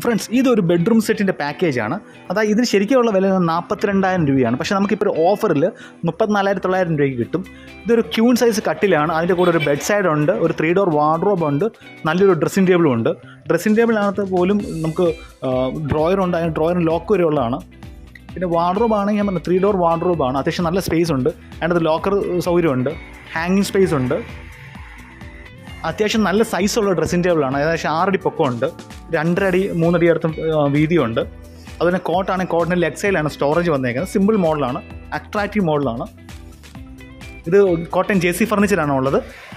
friends ഇതൊരു bedroom സെറ്റിൻ്റെ പാക്കേജാണ് അതായത് ഇതിന് ശരിക്കുള്ള വില നാൽപ്പത്തിരണ്ടായിരം രൂപയാണ് പക്ഷേ നമുക്കിപ്പോൾ ഒരു ഓഫറിൽ മുപ്പത്തിനാലായിരത്തി തൊള്ളായിരം രൂപയ്ക്ക് കിട്ടും ഇതൊരു ക്യൂൺ സൈസ് കട്ടിലാണ് അതിൻ്റെ കൂടെ ഒരു ബെഡ് സൈഡ് ഉണ്ട് ഒരു ത്രീ ഡോർ വാർഡ്രോബ് ഉണ്ട് നല്ലൊരു ഡ്രസ്സിംഗ് ടേബിളും ഉണ്ട് ഡ്രസ്സിംഗ് ടേബിളിനകത്ത് പോലും നമുക്ക് ഡ്രോയർ ഉണ്ട് അതിന് ഡ്രോയറിന് ലോക്ക് വരെ ഉള്ളതാണ് പിന്നെ വാർഡ്രോബ് ആണെങ്കിൽ ഞാൻ പറഞ്ഞു ത്രീ ഡോർ വാർഡ്രോബ് ആണ് അത്യാവശ്യം നല്ല സ്പേസ് ഉണ്ട് അതിനകത്ത് ലോക്കർ സൗകര്യമുണ്ട് ഹാങ്ങിങ് സ്പേസ് ഉണ്ട് അത്യാവശ്യം നല്ല സൈസുള്ള ഡ്രസ്സിംഗ് ടേബിളാണ് ഏകദേശം ആറടി പൊക്കമുണ്ട് രണ്ടര അടി മൂന്നടി അടുത്തും ആ, വീതിയുണ്ട് അതുപോലെ കോട്ടാണെങ്കിൽ കോട്ടിന് ലെഗ് സൈഡിലാണ് സ്റ്റോറേജ് വന്നേക്കുന്നത് സിമ്പിൾ മോഡലാണ് അട്രാക്റ്റീവ് മോഡലാണ് ഇത് കോട്ടൺ ജെ സി ഫർണിച്ചറാണ് ഉള്ളത്